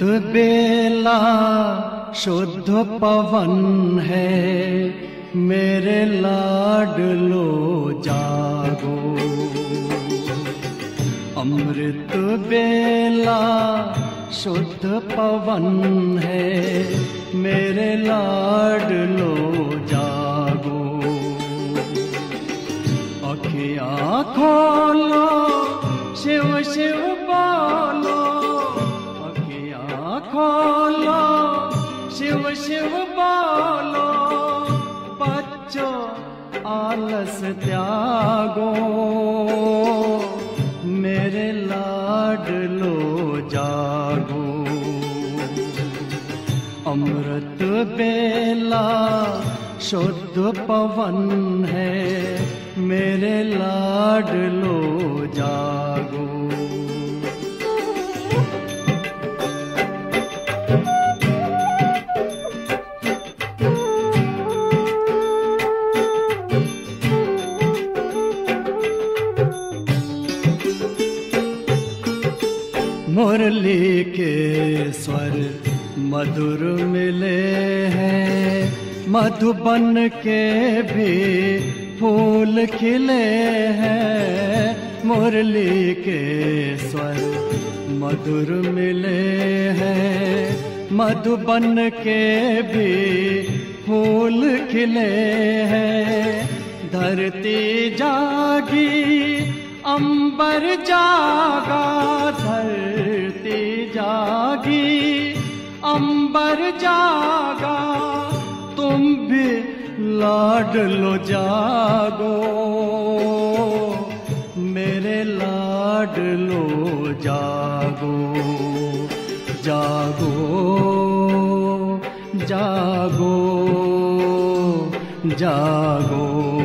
बेला शुद्ध पवन है मेरे लाडलो जागो अमृत बेला शुद्ध पवन है मेरे लाडलो जागो अखिया खोलो शिव शिव बोलो अखिया खोलो शिव शिव बोलो बच्चों आलस त्यागो मेरे लाडलो जागो अमृत बेला शुद्ध पवन है मेरे लाडलो जागो मुरली के स्वर मधुर मिले हैं मधुबन के भी फूल खिले हैं मुरली के स्वर मधुर मिले हैं मधुबन के भी फूल खिले हैं धरती जागी अंबर जागा धरती जागी अंबर जागा तुम भी लाडलो जागो मेरे लाडलो जागो जागो जागो जागो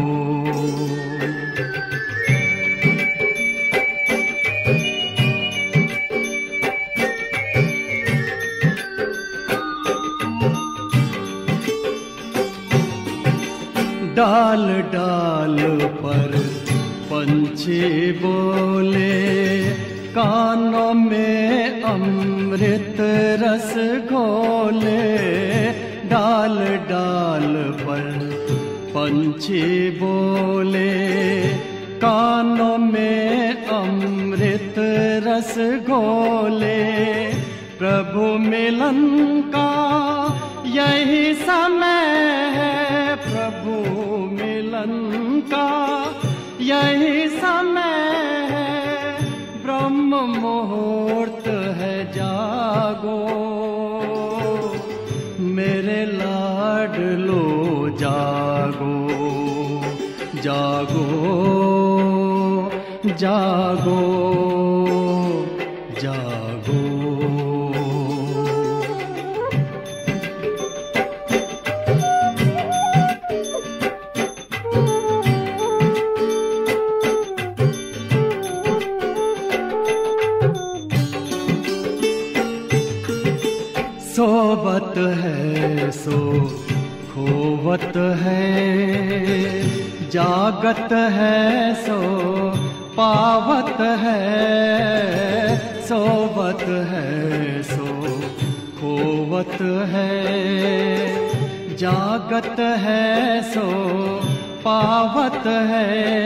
डाल डाल पर पंछी बोले कानों में अमृत रस घोले डाल डाल पर पंछी बोले कानों में अमृत रस घोले प्रभु मिलन का यही समय है प्रभु मिलन का यही समय है ब्रह्म मुहूर्त है जागो मेरे लाडलो जागो जागो जागो जागो सोवत है सो खोवत है जागत है सो पावत है सोवत है सो खोवत है जागत है सो पावत है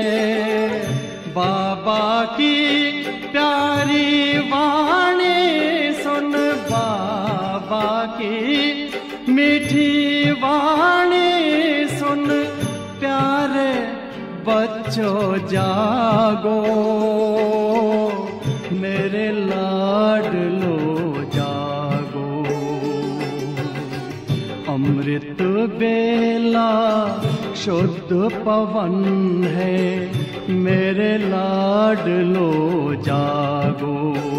बाबा की प्यारी वाणी सुन बाबा की मीठी वाणी सुन प्यारे बच्चों जागो मेरे लाडलो जागो अमृत बेला शुद्ध पवन है मेरे लाडलो जागो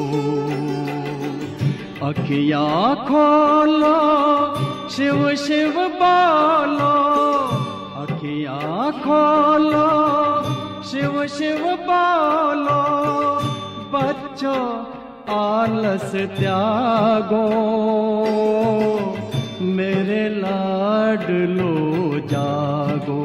अखिया खोलो शिव शिव बोलो अखिया खोलो शिव शिव बोलो बच्चों आलस त्यागो मेरे लाडलो जागो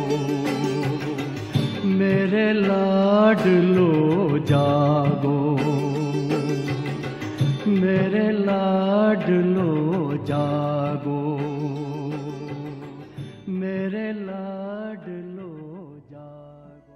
मेरे लाडलो जागो मेरे मेरे लाडलो जागो मेरे लाडलो जागो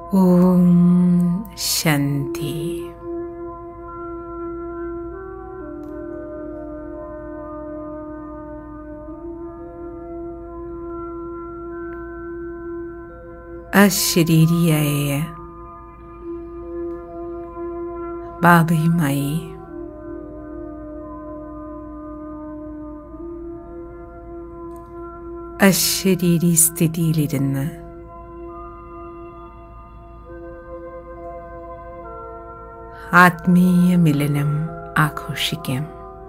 ഓം ശാന്തി അശരീരിയായ ബാബയുമായി അശരീരി സ്ഥിതിയിലിരുന്ന് ആത്മീയ മിലനം ആഘോഷിക്കാം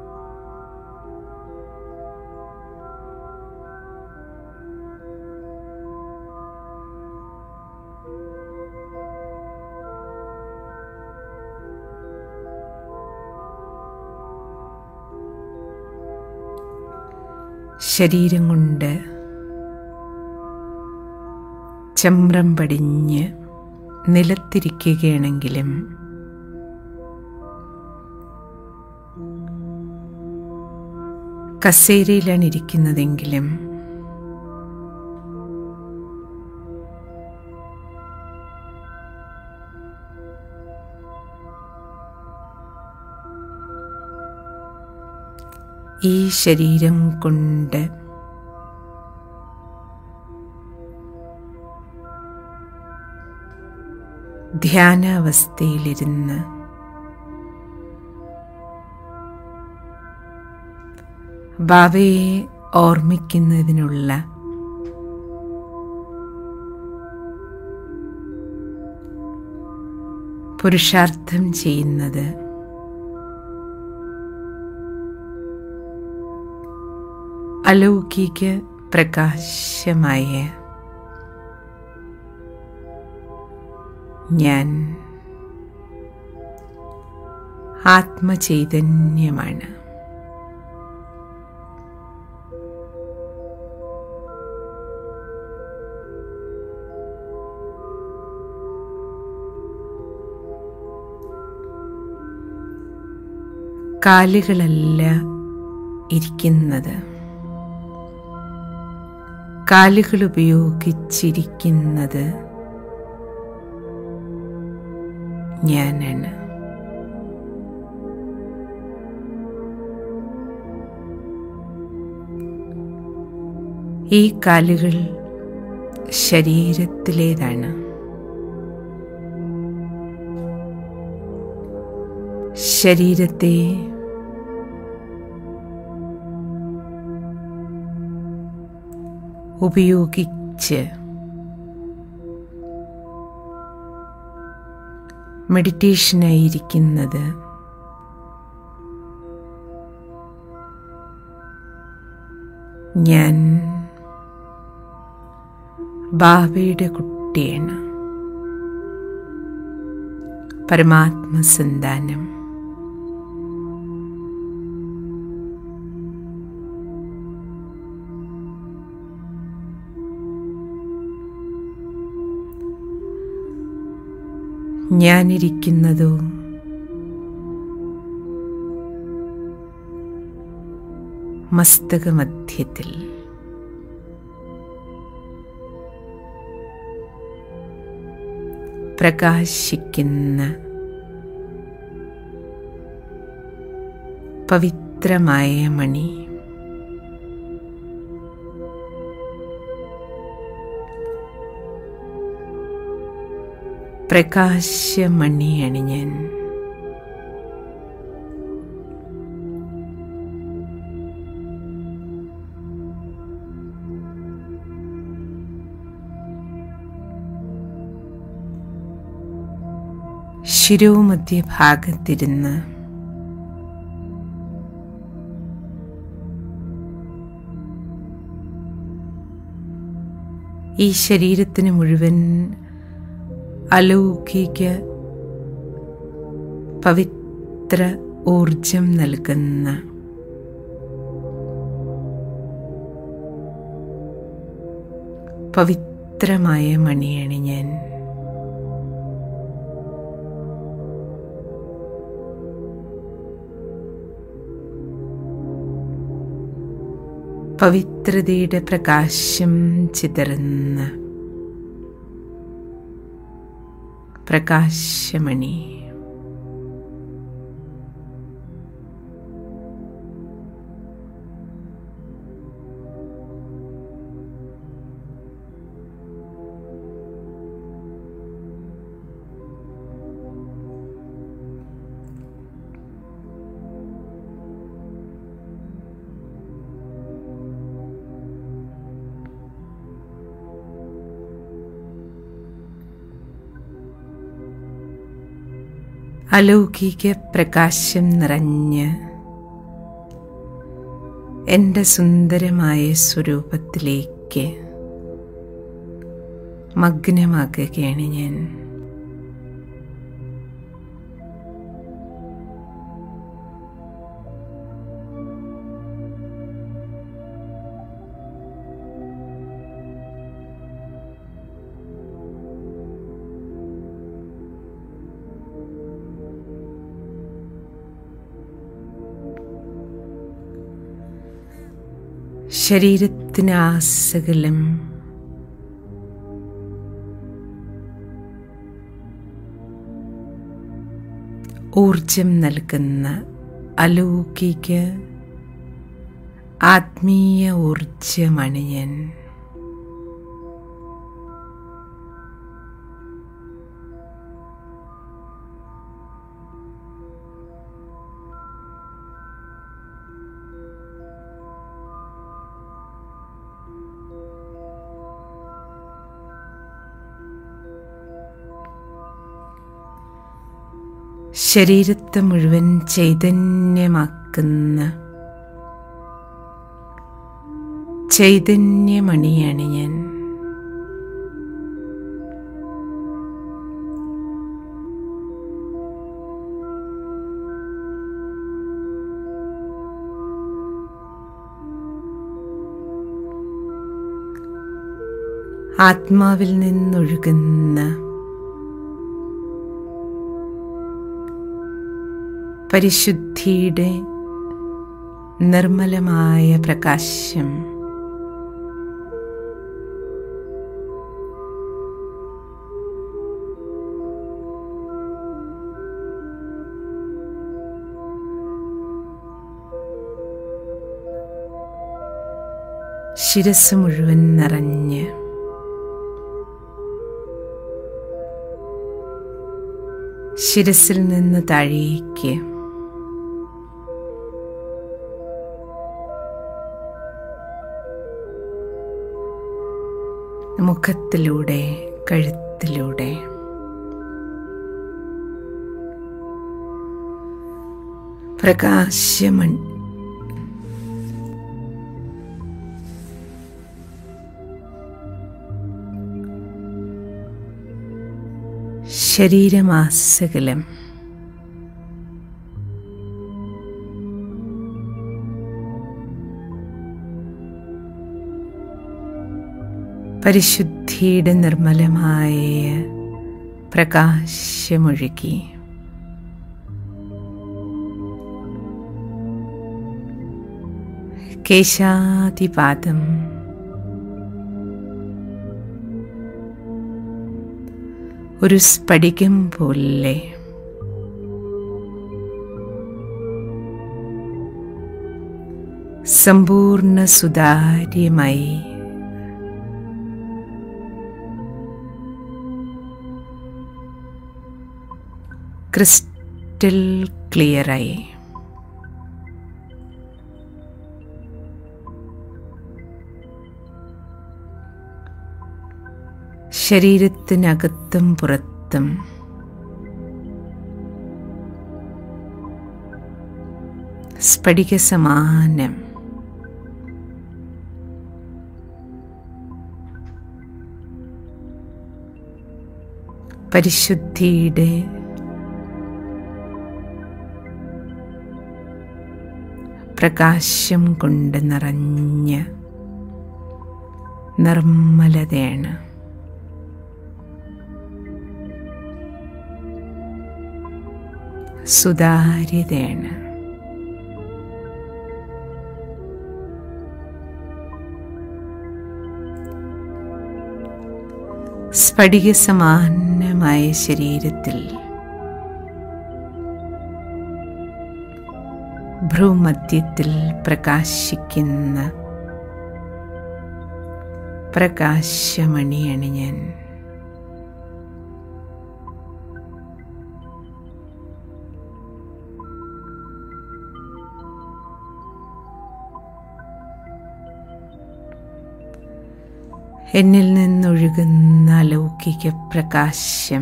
ശരീരം കൊണ്ട് ചമ്രം പടിഞ്ഞ് നിലത്തിരിക്കുകയാണെങ്കിലും കസേരയിലാണ് ഇരിക്കുന്നതെങ്കിലും ഈ ശരീരം കൊണ്ട് ധ്യാനാവസ്ഥയിലിരുന്ന് ബാബയെ ഓർമ്മിക്കുന്നതിനുള്ള പുരുഷാർത്ഥം ചെയ്യുന്നത് അലൗകിക പ്രകാശമായ ഞാൻ ആത്മചൈതന്യമാണ് കാലുകളല്ല ഇരിക്കുന്നത് കാലുകൾ ഉപയോഗിച്ചിരിക്കുന്നത് ഞാനാണ് ഈ കാലുകൾ ശരീരത്തിലേതാണ് ശരീരത്തെ ഉപയോഗിച്ച് മെഡിറ്റേഷനായിരിക്കുന്നത് ഞാൻ ബാബയുടെ കുട്ടിയാണ് പരമാത്മസന്താനം ഞാനിരിക്കുന്നതോ മസ്തകമധ്യത്തിൽ പ്രകാശിക്കുന്ന പവിത്രമായ മണി പ്രകാശമണിയാണ് ഞാൻ ശിരോമധ്യഭാഗത്തിരുന്ന് ഈ ശരീരത്തിന് മുഴുവൻ അലൗകിക പവിത്ര ഊർജം നൽകുന്ന പവിത്രമായ മണിയാണ് ഞാൻ പവിത്രതയുടെ പ്രകാശം ചിതറുന്ന പ്രകാശമണി അലൗകിക പ്രകാശം നിറഞ്ഞ് എൻ്റെ സുന്ദരമായ സ്വരൂപത്തിലേക്ക് മഗ്നമാകുകയാണ് ഞാൻ ശരീരത്തിന് ആസകലം ഊർജം നൽകുന്ന അലൗകിക ആത്മീയ ഊർജമാണ് ഞാൻ ശരീരത്തെ മുഴുവൻ ചൈതന്യമാക്കുന്ന ചൈതന്യമണിയാണ് ഞാൻ ആത്മാവിൽ നിന്നൊഴുകുന്ന പരിശുദ്ധിയുടെ നിർമ്മലമായ പ്രകാശം ശിരസ് മുഴുവൻ നിറഞ്ഞ് ശിരസിൽ നിന്ന് താഴേക്ക് മുഖത്തിലൂടെ കഴുത്തിലൂടെ പ്രകാശമൺ ശരീരമാസകലം പരിശുദ്ധിയുടെ നിർമ്മലമായ പ്രകാശമൊഴുകി കേശാതിപാദം ഒരു സ്ഫടികം പോലെ സമ്പൂർണ്ണ സുതാര്യമായി ക്രിസ്റ്റൽ ക്ലിയറായി ശരീരത്തിനകത്തും പുറത്തും സ്ഫടിക സമാനം പരിശുദ്ധിയുടെ പ്രകാശം കൊണ്ട് നിറഞ്ഞ നിർമ്മലതയാണ് സുതാര്യതയാണ് സ്ഫടിക സമാനമായ ശരീരത്തിൽ ഭ്രൂമധ്യത്തിൽ പ്രകാശിക്കുന്ന പ്രകാശമണിയാണ് ഞാൻ എന്നിൽ നിന്നൊഴുകുന്ന അലൗകിക പ്രകാശം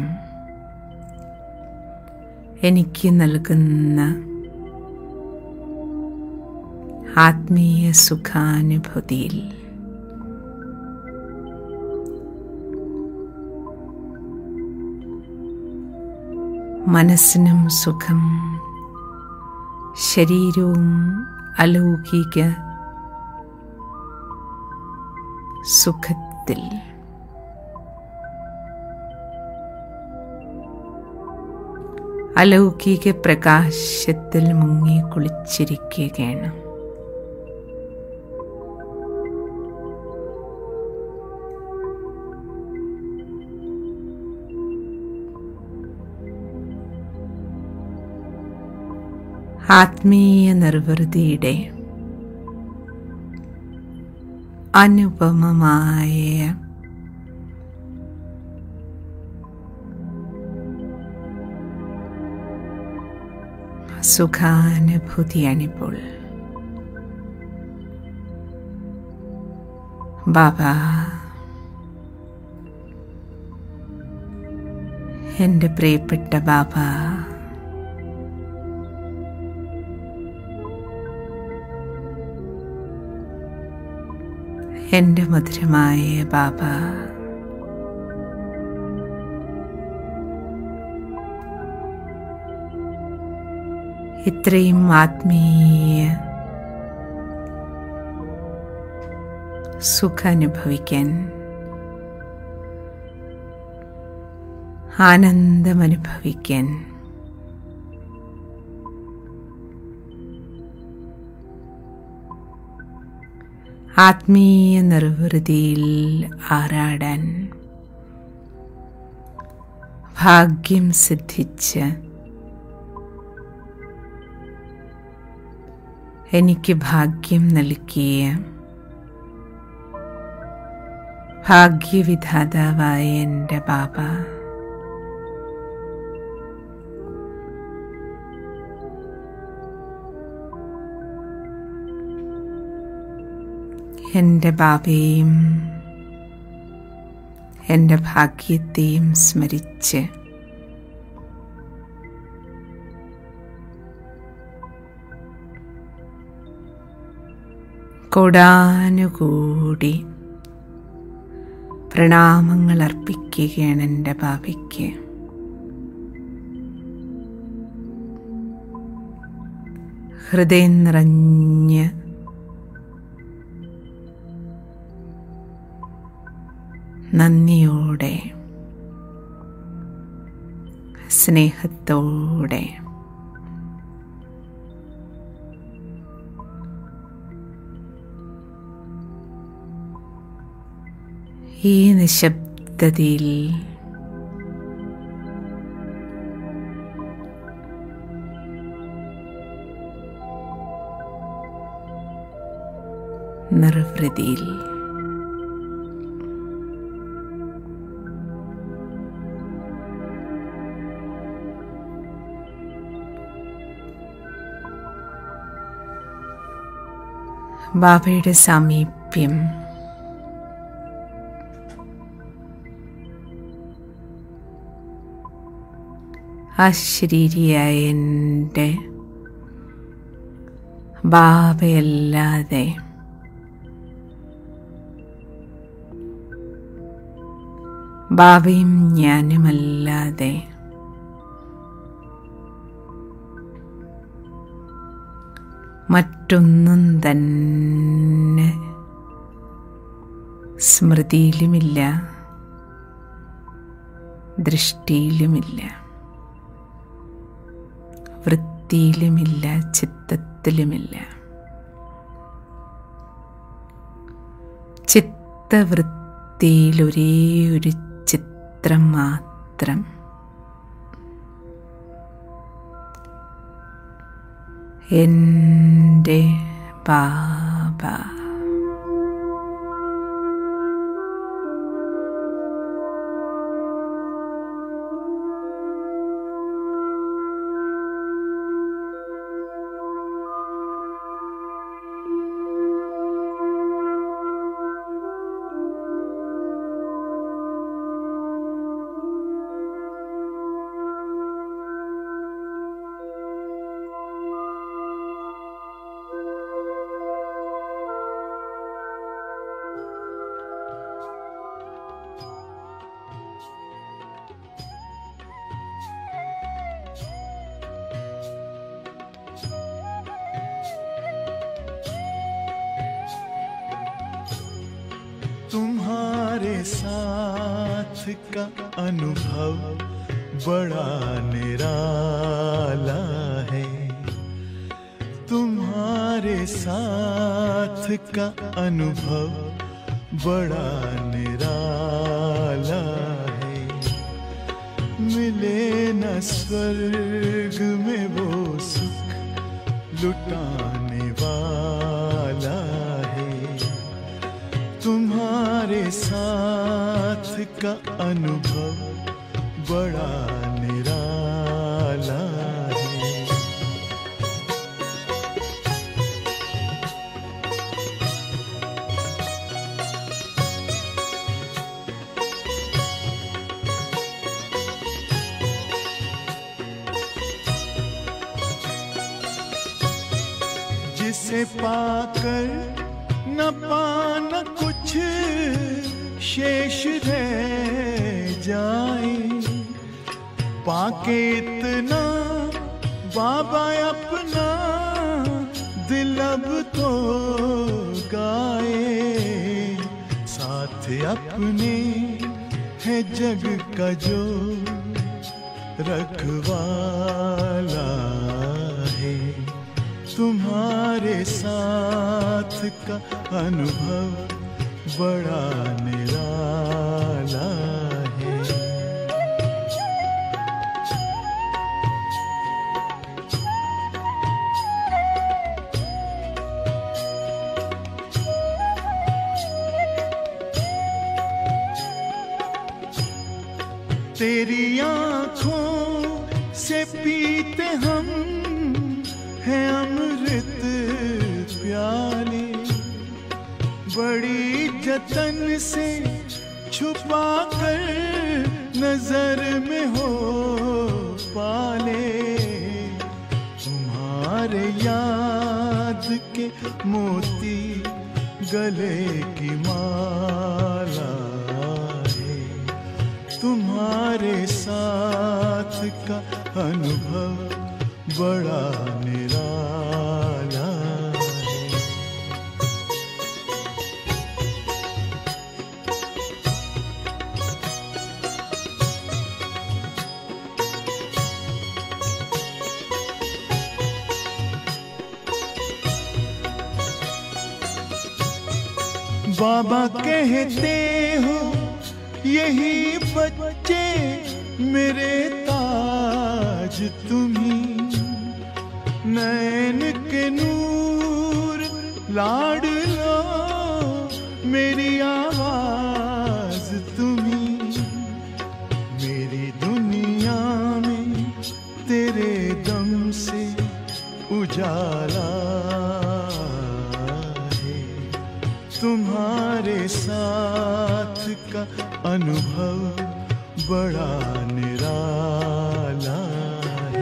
എനിക്ക് നൽകുന്ന ആത്മീയ സുഖാനുഭൂതിയിൽ മനസ്സിനും സുഖം ശരീരവും അലൗകിക സുഖത്തിൽ അലൗകിക പ്രകാശത്തിൽ മുങ്ങി കുളിച്ചിരിക്കുകയാണ് ആത്മീയ നിർവൃതിയുടെ അനുപമമായ സുഖാനുഭൂതിയാണിപ്പോൾ ബാബ എൻ്റെ പ്രിയപ്പെട്ട ബാബ എൻ്റെ മധുരമായ ബാബ ഇത്രയും ആത്മീയ സുഖാനുഭവിക്കാൻ ആനന്ദമനുഭവിക്കാൻ ആത്മീയ നിർവൃതിയിൽ ആറാടാൻ ഭാഗ്യം സിദ്ധിച്ച് എനിക്ക് ഭാഗ്യം നൽകിയ ഭാഗ്യവിധാതാവായ എൻ്റെ ബാബ എൻ്റെ ബാബയെയും എൻ്റെ ഭാഗ്യത്തെയും സ്മരിച്ച് കോടാനുകൂടി പ്രണാമങ്ങൾ അർപ്പിക്കുകയാണ് എൻ്റെ ബാബയ്ക്ക് ഹൃദയം നിറഞ്ഞ് നന്ദിയോടെ സ്നേഹത്തോടെ ഈ നിശബ്ദതയിൽ നിർവൃതിയിൽ ബാബയുടെ സാമീപ്യം അശരീരിയായ എൻ്റെ ബാബയല്ലാതെ ബാബയും ഞാനുമല്ലാതെ മറ്റൊന്നും തന്നെ സ്മൃതിയിലുമില്ല ദൃഷ്ടിയിലുമില്ല വൃത്തിയിലുമില്ല ചിത്തത്തിലുമില്ല ചിത്തവൃത്തിയിൽ ഒരേ ഒരു ചിത്ത ഇത്രമാത്രം എൻ്റെ ബാബ तुम्हारे साथ का अनुभव बड़ा निराला है तुम्हारे साथ का अनुभव बड़ा निराला है मिले न स्वर्ग में वो सुख लुटाने वाला है तुम्हारे साथ का अनुभव बड़ा निराला है जिसे पाकर न पाना कुछ शेष रह जाए पाके इतना बाबा अपना दिल अब तो गाए साथ अपने है जग का जो रखवाला है तुम्हारे साथ का अनुभव बड़ा निराला है तेरी आंखों से पीते हम हैं अमृत प्याले बड़ी जतन से छुपा कर नजर में हो पाले तुम्हारे याद के मोती गले की माला है तुम्हारे साथ का अनुभव बड़ा निराला है बाबा कहते हो यही बच्चे मेरे ताज तुम्ही नैन के नूर लाड लो मेरी आवाज तुम्ही मेरी दुनिया में तेरे दम से उजाला है तुम्हारे साथ का अनुभव बड़ा निराला है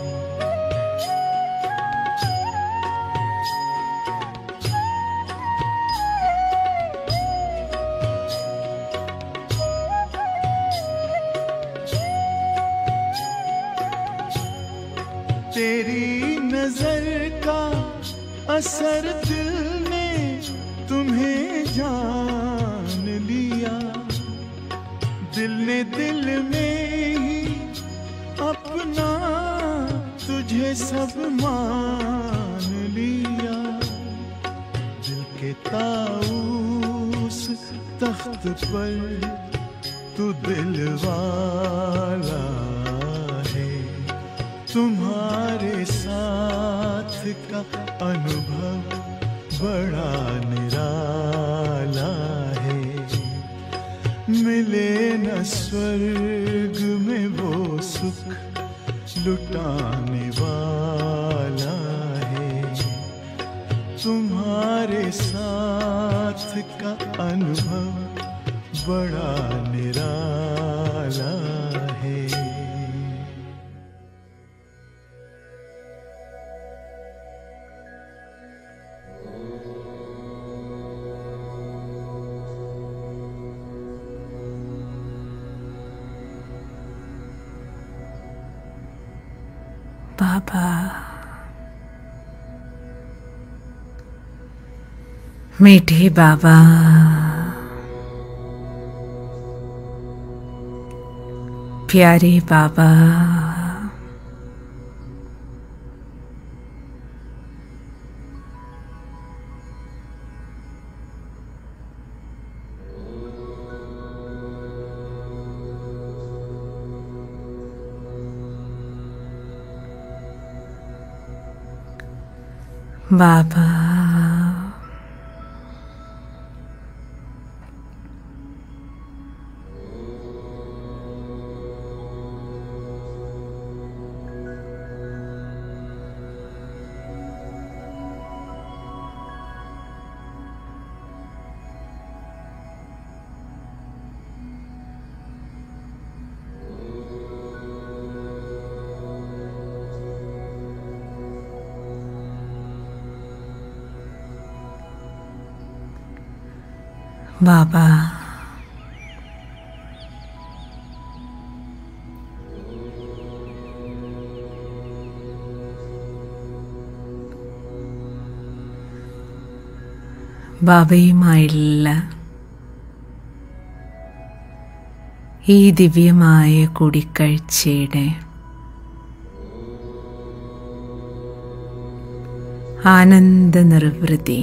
तेरी नजर का असर दिल ने तुम्हें जान लिया दिल ने दिल में ही अपना तुझे सब मान लिया दिल के ताऊस तख्त पर तू दिल वाला है तुम्हारे साथ का अनुभव बड़ा निराला है मिले न स्वर्ग में वो सुख लुटाने वाला है तुम्हारे साथ का अनुभव बड़ा निराला है बाबा मीठे बाबा प्यारे बाबा बाबा बाबा ബാബയുമായുള്ള ഈ ദിവ്യമായ കൂടിക്കാഴ്ചയുടെ ആനന്ദ നിർവൃതി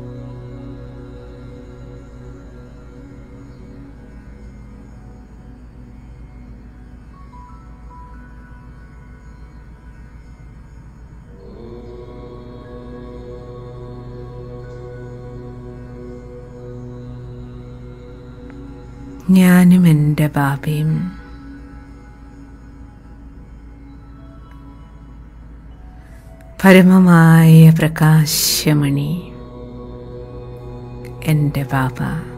ഞാനും എൻ്റെ ബാബയും പരമമായ പ്രകാശമണി എൻ്റെ ബാബ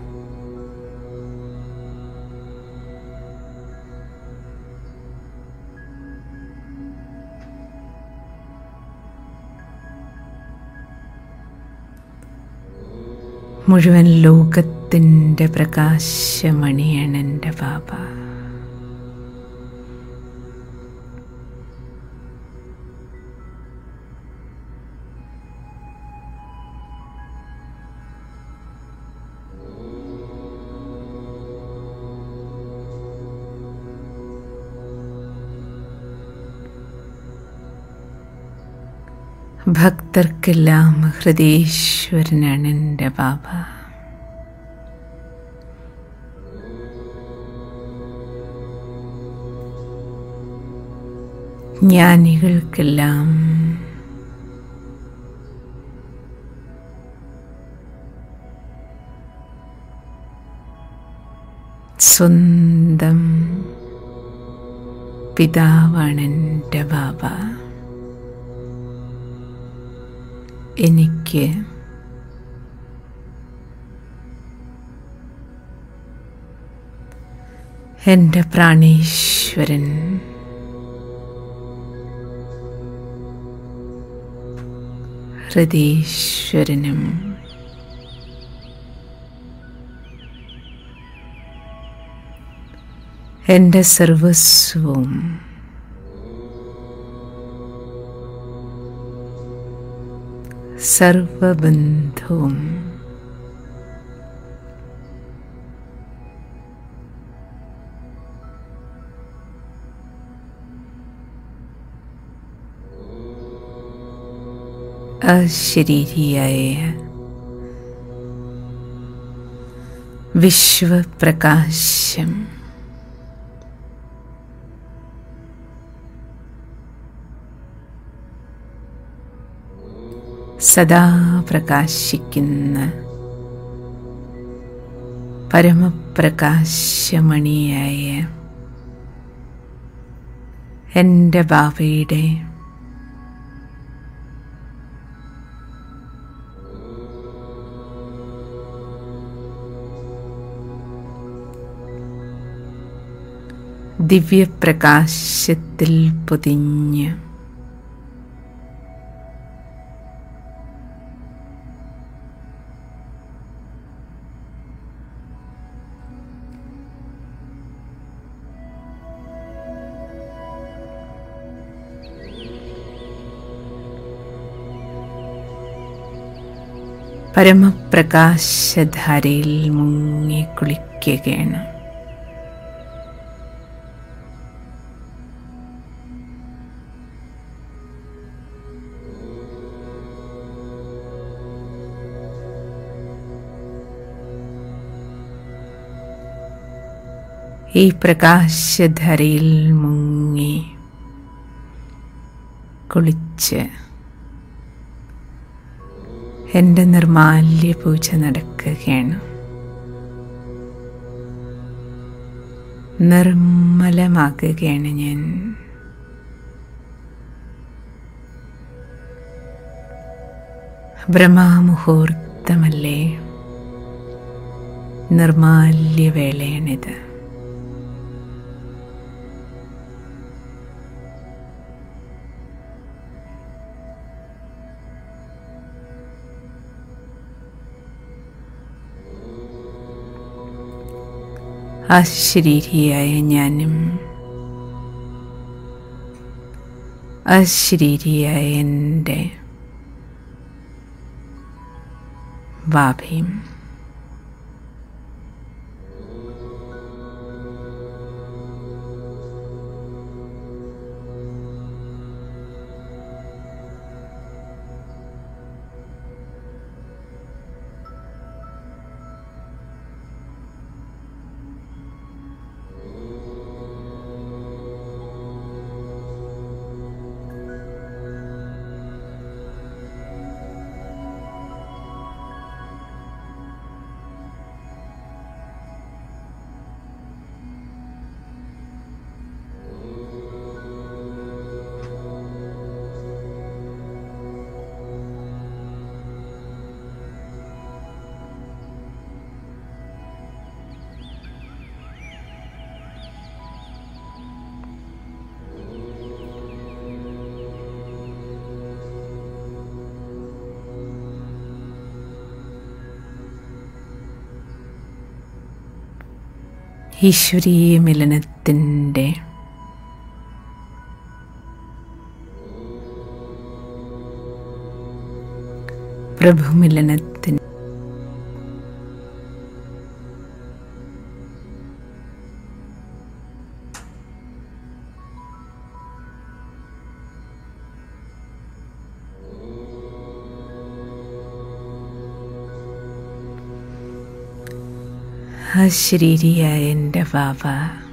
മുഴുവൻ ലോകത്തിൻ്റെ പ്രകാശമണിയാണ് എൻ്റെ ബാബ ഭക്തർക്കെല്ലാം ഹൃദയേശ്വരനാണ് എൻ്റെ ബാബ ജ്ഞാനികൾക്കെല്ലാം സ്വന്തം പിതാവാണ് എൻ്റെ ബാബ എനിക്ക് എൻ്റെ പ്രാണേശ്വരൻ ഹൃദീശ്വരനും എൻ്റെ സർവസ്വവും സർവബന്ധവും അശരീരിയായ വിശ്വപ്രകാശം സദാ പ്രകാശിക്കുന്ന പരമപ്രകാശമണിയായ എൻ്റെ ബാബയുടെ ദിവ്യപ്രകാശത്തിൽ പൊതിഞ്ഞ് പരമപ്രകാശധാരയിൽ മുങ്ങി കുളിക്കുകയാണ് ഈ പ്രകാശധരയിൽ മുങ്ങി കുളിച്ച് എൻ്റെ നിർമാല്യ പൂജ നടക്കുകയാണ് നിർമ്മലമാകുകയാണ് ഞാൻ ബ്രഹ്മാമുഹൂർത്തമല്ലേ നിർമാല്യവേളയാണിത് അശരീരിയായ ഞാനും അശരീരിയായ എൻ്റെ ബാബയും ഈശ്വരീയ മിലനത്തിൻ്റെ പ്രഭുമിലനത്തിൻ അശരീരിയായ എൻ്റെ ബാബ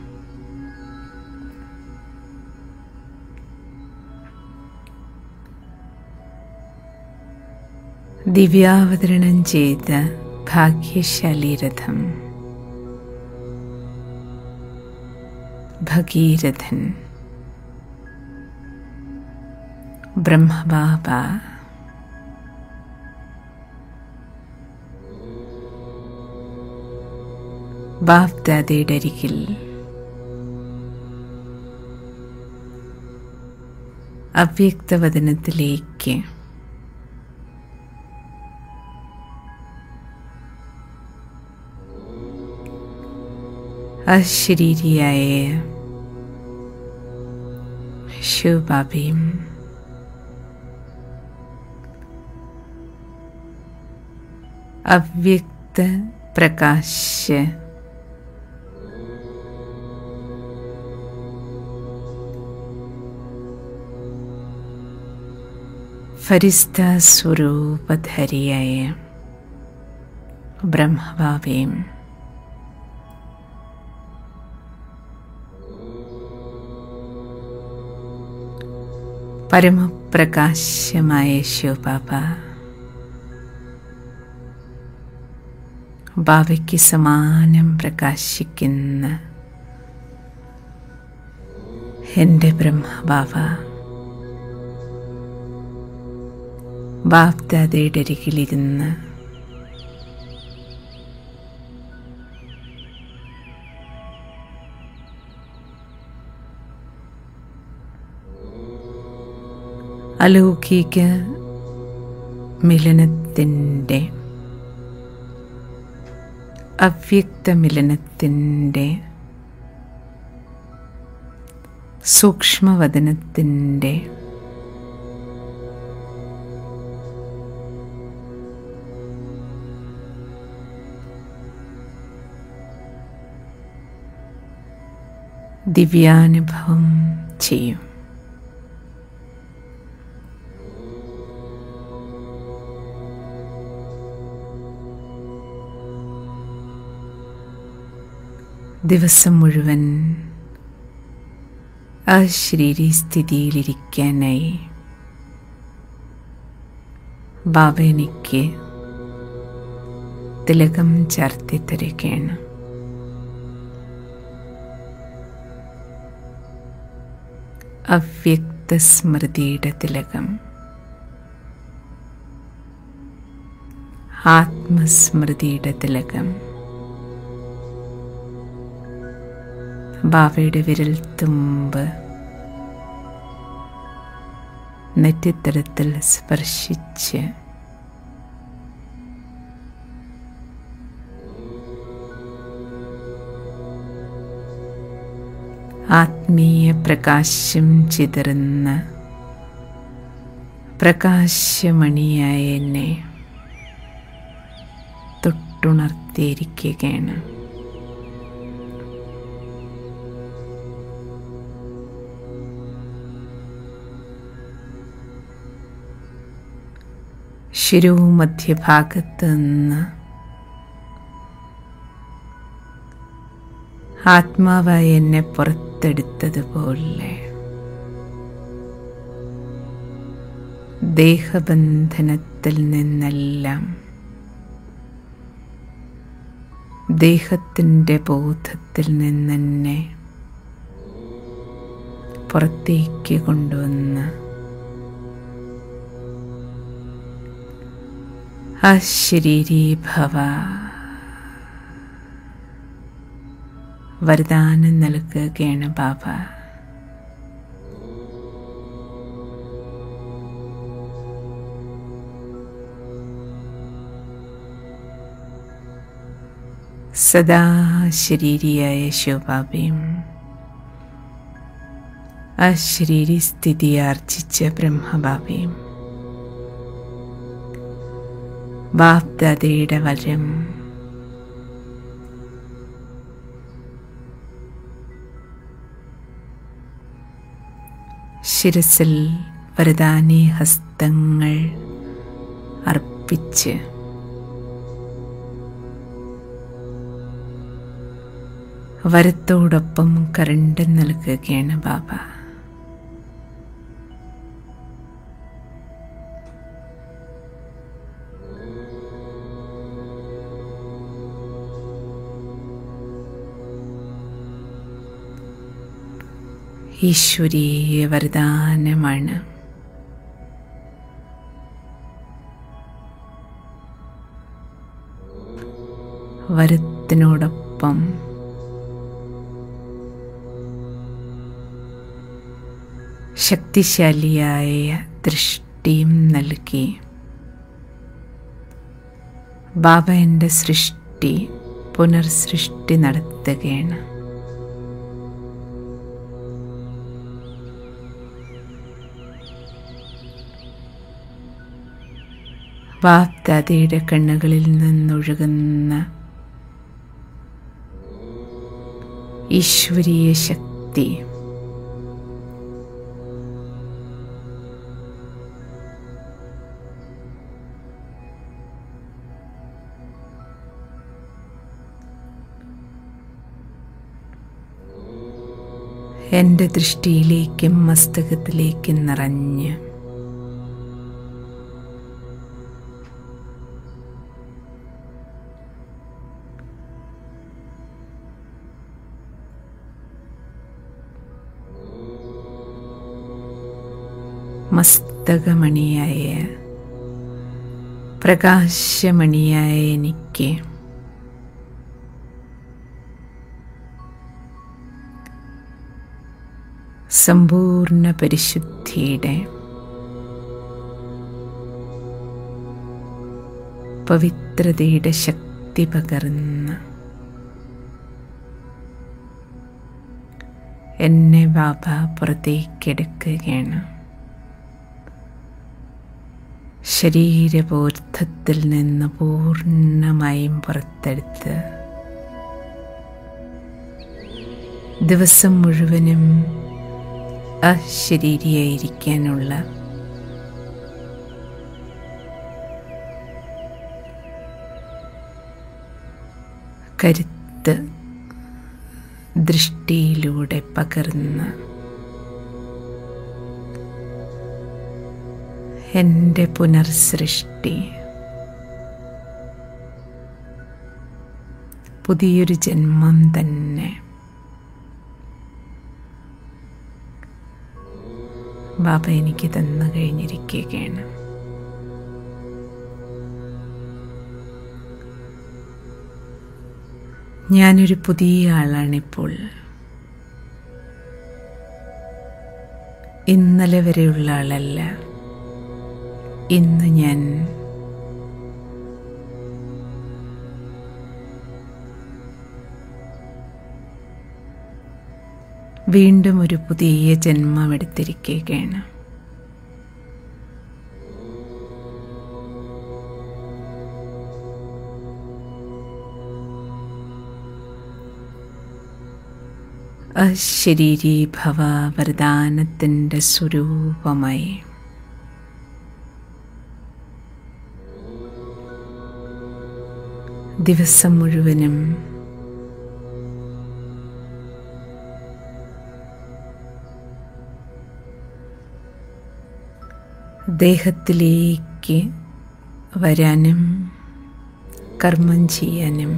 ദിവ്യാവതരണം ചെയ്ത ഭാഗ്യശാലി രഥം ഭഗീരഥൻ ബ്രഹ്മബാബ ബാപ്ദാദയുടെ അരികിൽ അവ്യക്തവദനത്തിലേക്ക് അശരീരിയായ ശിവബാബയും അവ്യക്ത പ്രകാശ ഫരിസ്ത സ്വരൂപധാരിയായ ബ്രഹ്മഭാവയും പരമപ്രകാശമായ ശിവബാബ ബാവയ്ക്ക് സമാനം പ്രകാശിക്കുന്ന എൻ്റെ ബ്രഹ്മബാവ ബാപ്ദാദയുടെ അരികിലിരുന്ന് അലൗകിക മിലനത്തിൻ്റെ അവ്യക്ത മിലനത്തിൻ്റെ സൂക്ഷ്മവദനത്തിൻ്റെ ദിവ്യാനുഭവം ചെയ്യും ദിവസം മുഴുവൻ അശരീരി സ്ഥിതിയിലിരിക്കാനായി ബാബ എനിക്ക് തിലകം ചാർത്തി തരികയാണ് അവ്യക്ത സ്മൃതിയുടെ തിലകം ആത്മസ്മൃതിയുടെ തിലകം ബാവയുടെ വിരൽ തുമ്പ് നെറ്റിത്തരത്തിൽ സ്പർശിച്ച് ആത്മീയ പ്രകാശം ചിതറുന്ന പ്രകാശമണിയായ എന്നെ തൊട്ടുണർത്തിയിരിക്കുകയാണ് ശിരവും മധ്യഭാഗത്ത് നിന്ന് ആത്മാവായി എന്നെ പുറത്തെടുത്തതുപോലെ ദേഹബന്ധനത്തിൽ നിന്നെല്ലാം ദേഹത്തിൻ്റെ ബോധത്തിൽ നിന്നെന്നെ പുറത്തേക്ക് കൊണ്ടുവന്ന് അശരീരീ ഭവ വരദാനം നൽകുകയാണ് ബാബ സദാ ശരീരിയായ ശിവബാബയും അശരീരി സ്ഥിതി ആർജിച്ച ബ്രഹ്മബാബയും ബാപ്ദാദയുടെ വരം ശിരസിൽ വരദാനി ഹസ്തങ്ങൾ അർപ്പിച്ച് വരത്തോടൊപ്പം കരണ്ട് നൽകുകയാണ് ബാബ ഈശ്വരീയ വരദാനമാണ് വരത്തിനോടൊപ്പം ശക്തിശാലിയായ ദൃഷ്ടിയും നൽകി ബാബ എൻ്റെ സൃഷ്ടി പുനർസൃഷ്ടി നടത്തുകയാണ് ബാപ്ദാദയുടെ കണ്ണുകളിൽ നിന്നൊഴുകുന്ന ഈശ്വരീയ ശക്തി എൻ്റെ ദൃഷ്ടിയിലേക്കും മസ്തകത്തിലേക്കും നിറഞ്ഞ് മസ്തകമണിയായ പ്രകാശമണിയായ എനിക്ക് സമ്പൂർണ്ണ പരിശുദ്ധിയുടെ പവിത്രതയുടെ ശക്തി പകർന്ന് എന്നെ ബാബ പുറത്തേക്കെടുക്കുകയാണ് ശരീരബോധത്തിൽ നിന്ന് പൂർണ്ണമായും പുറത്തെടുത്ത് ദിവസം മുഴുവനും അശരീരിയായിരിക്കാനുള്ള കരുത്ത് ദൃഷ്ടിയിലൂടെ പകർന്ന് എൻ്റെ പുനർസൃഷ്ടി പുതിയൊരു ജന്മം തന്നെ ബാബ എനിക്ക് തന്നു കഴിഞ്ഞിരിക്കുകയാണ് ഞാനൊരു പുതിയ ആളാണിപ്പോൾ ഇന്നലെ വരെയുള്ള ആളല്ല ഇന്ന് ഞാൻ വീണ്ടും ഒരു പുതിയ ജന്മം എടുത്തിരിക്കുകയാണ് അശരീരി ഭവ വരദാനത്തിൻ്റെ സ്വരൂപമായി ദിവസം മുഴുവനും ദേഹത്തിലേക്ക് വരാനും കർമ്മം ചെയ്യാനും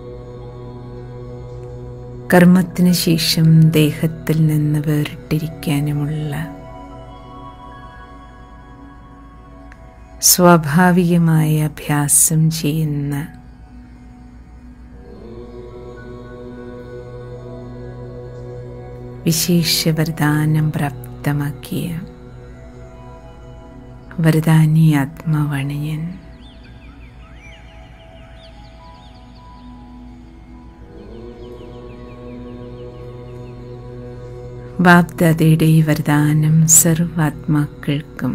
കർമ്മത്തിന് ശേഷം ദേഹത്തിൽ നിന്ന് വേറിട്ടിരിക്കാനുമുള്ള സ്വാഭാവികമായ അഭ്യാസം ചെയ്യുന്ന വിശേഷ വരദാനം പ്രാപ്തമാക്കിയ വരദാനി ആത്മാവാണ് ഞാൻ ബാബ്ദാദയുടെ ഈ വരദാനം സർവാത്മാക്കൾക്കും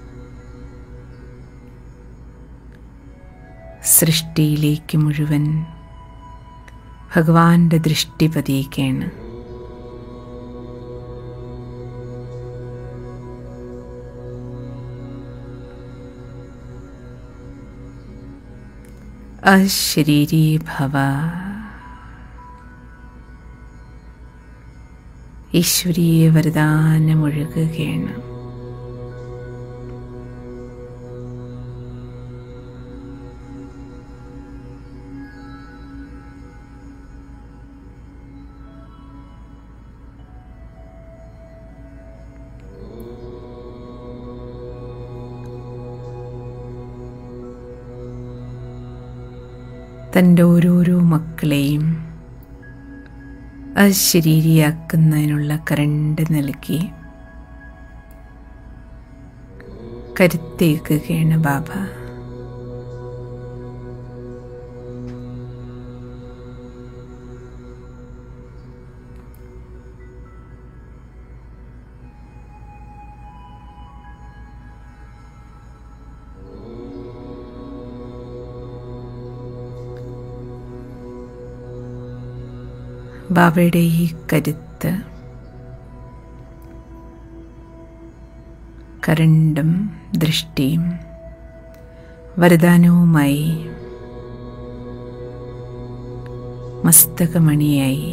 സൃഷ്ടിയിലേക്ക് മുഴുവൻ ഭഗവാന്റെ ദൃഷ്ടി പതിയുകയാണ് അശരീരി ഭവ ഈശ്വരീയ വരദാനമൊഴുകുകയാണ് തൻ്റെ ഓരോരോ മക്കളെയും അശരീരിയാക്കുന്നതിനുള്ള കരണ്ട് നൽകി കരുത്തേക്കുകയാണ് ബാബ ബാബയുടെ ഈ കരുത്ത് കരണ്ടും ദൃഷ്ടിയും വരദാനവുമായി മസ്തകമണിയായി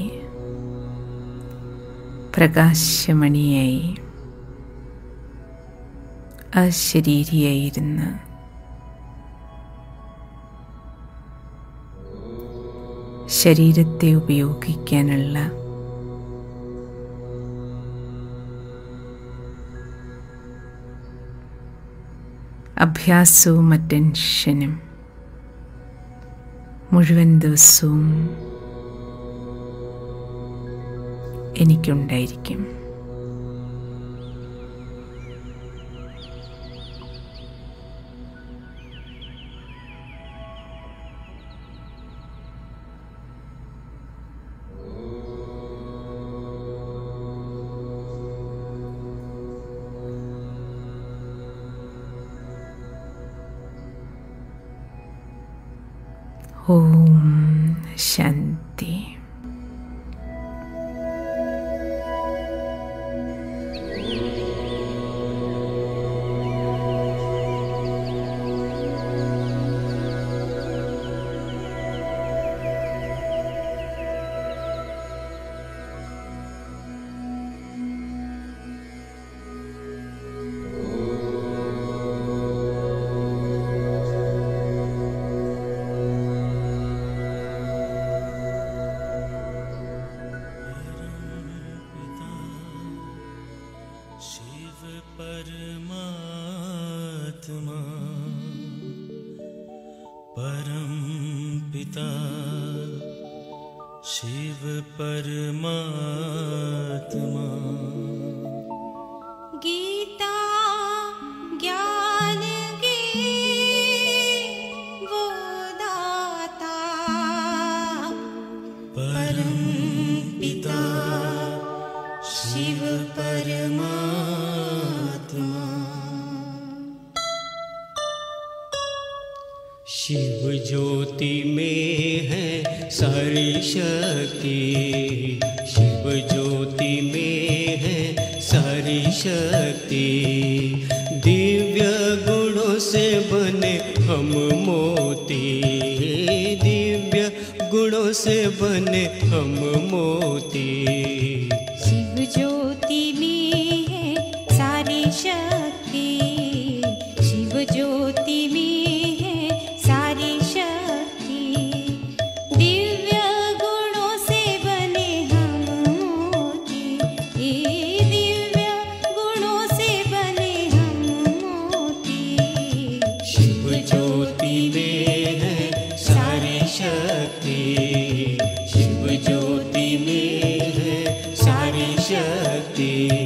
പ്രകാശമണിയായി അശരീരിയായിരുന്ന് ശരീരത്തെ ഉപയോഗിക്കാനുള്ള അഭ്യാസവും അറ്റൻഷനും മുഴുവൻ ദിവസവും എനിക്കുണ്ടായിരിക്കും ഓം ശാന്തി शिव परमात्मा परम पिता शिव परमात्मा गीता ज्ञान की वो दाता परम पिता शिव परमात्मा शिव ज्योति में है सारी शक्ति शिव ज्योति में है सारी शक्ति दिव्य गुणों से बने हम मोती दिव्य गुणों से बने हम मोती शिव ज्योति में है सारी शक्ति शिव ज्योति में है सारी शक्ति दिव्य गुणों से बने हम मोती ये दिव्य गुणों से बने हम मोती शिव ज्योति में है सारी शक्ति शिव ज्योति में है सारी शक्ति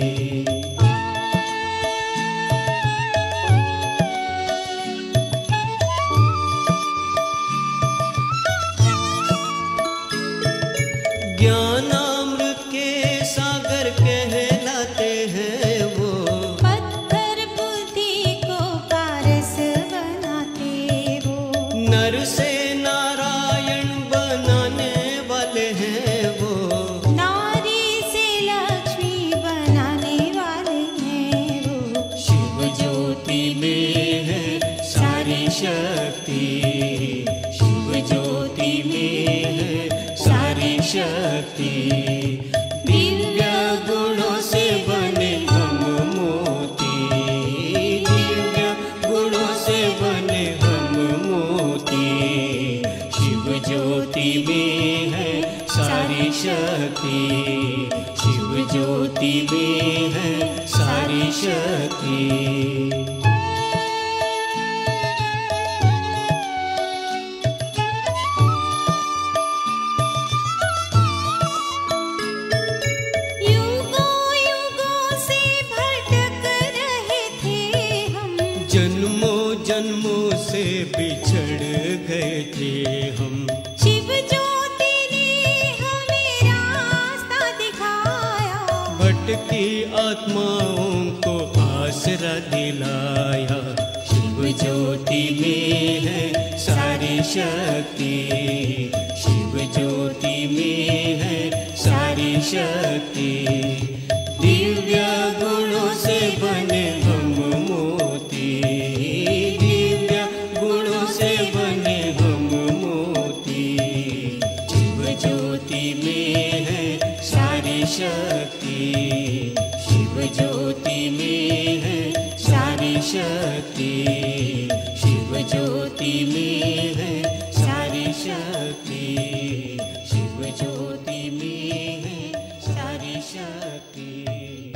ज्ञानामृत के सागर कहलाते हैं वो पत्थर बुद्धि को पारस बनाते वो नर से नारायण बनाने वाले हैं वो नारी से लक्ष्मी बनाने वाले हैं वो शिव ज्योति में है सारी शक्ति शिव ज्योति में है सारी शक्ति दिव्य गुणों से बने हम मोती दिव्य गुणों से बने हम मोती शिव ज्योति में है सारी शक्ति शिव ज्योति में है सारी शक्ति युगों युगों से भटक रहे थे हम जन्मों जन्मों से बिछड़ गए थे हम शिव ज्योति ने हमें रास्ता दिखाया भटकी आत्माओं को आसरा दिलाया शिव ज्योति में है सारी शक्ति शिव ज्योति में है सारी शक्ति दिव्य गुणों से बने हम मोती दिव्य गुणों से बने हम मोती शिव ज्योति में है सारी शक्ति शिव ज्योति में है सारी शक्ति शिव ज्योति में है सारी शक्ति शिव ज्योति में है सारी शक्ति